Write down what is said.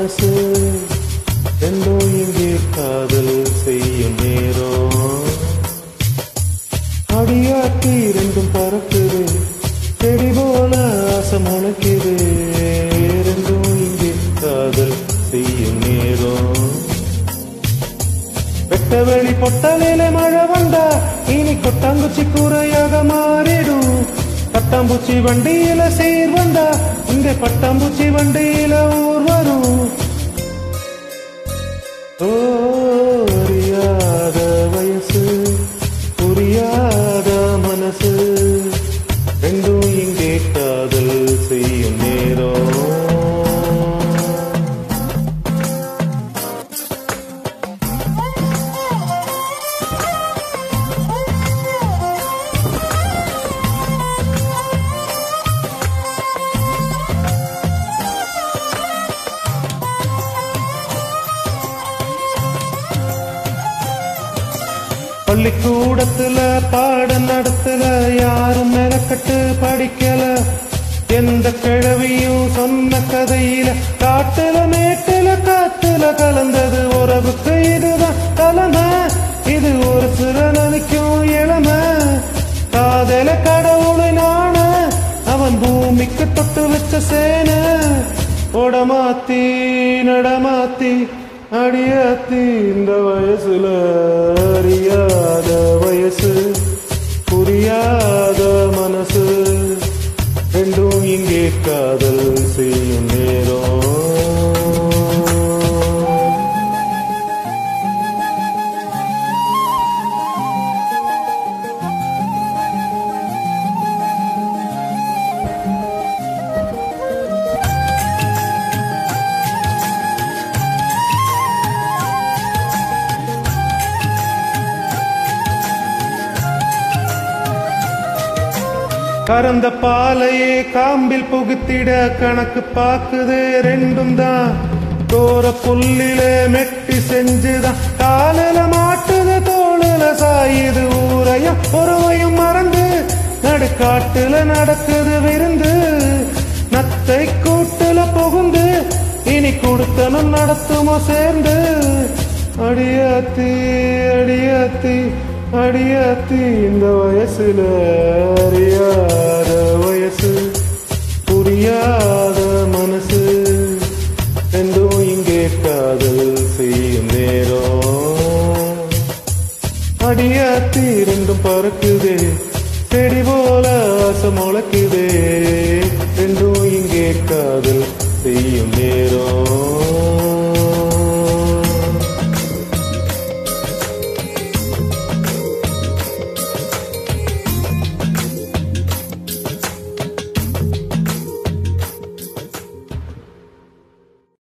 மனசு ரெண்டும் இங்கே காதல் செய்யும் நேரம் அடியாத்தி ரெண்டும் பறக்குது செடி போல ஆசை முளைக்குது ரெண்டும் இங்கே காதல் செய்யும் நேரம் வெட்ட வெளி பொட்டலில மழை வந்தா இனி கொட்டாங்குச்சி கூரையாக மாறிடும் பட்டாம்பூச்சி வண்டியில சீர் வந்தா இங்க பட்டாம்பூச்சி வண்டியில ஊர் வரும் ஓ அறியாத வயசு புரியாத மனசு ரெண்டும் இங்கே காதல் செய்யும் நேரம் பள்ளிக்கூடத்துல பாடம் நடத்தல யாரும் மெனக்கட்டு படிக்கல எந்த கிழவியும் சொன்ன கதையில காட்டுல மேட்டுல காத்துல கலந்தது உறவுக்கு இதுதான் தலைமை இது ஒரு சில நினைக்கும் இளமை காதல கடவுளை நாண அவன் பூமிக்கு தொட்டு வச்ச சேனை ஓடமாத்தி நடமாத்தி அடியாத்தி இந்த வயசுல அறியாத வயசு புரியாத மனசு ரெண்டும் இங்கே காதல் செய்யும் நேரம் கறந்த பாலையே காம்பில் புகுத்திட கணக்கு பாக்குது ரெண்டும் தான் தோர புல்லில மெட்டி செஞ்சுதான் காலில மாட்டுது தோளுல சாயுது ஊரையும் ஒருவையும் மறந்து நடுக்காட்டுல நடக்குது விருந்து நத்தை கூட்டுல புகுந்து இனி கொடுத்தனும் நடத்துமோ சேர்ந்து அடியாத்தி அடியாத்தி அடியாத்தி இந்த வயசுல அறியாத வயசு புரியாத மனசு ரெண்டும் இங்கே காதல் செய்யும் நேரம் அடியாத்தி ரெண்டும் பறக்குதே செடி போல ஆசை முளைக்குதே ரெண்டும் இங்கே காதல் செய்யும் நேரம்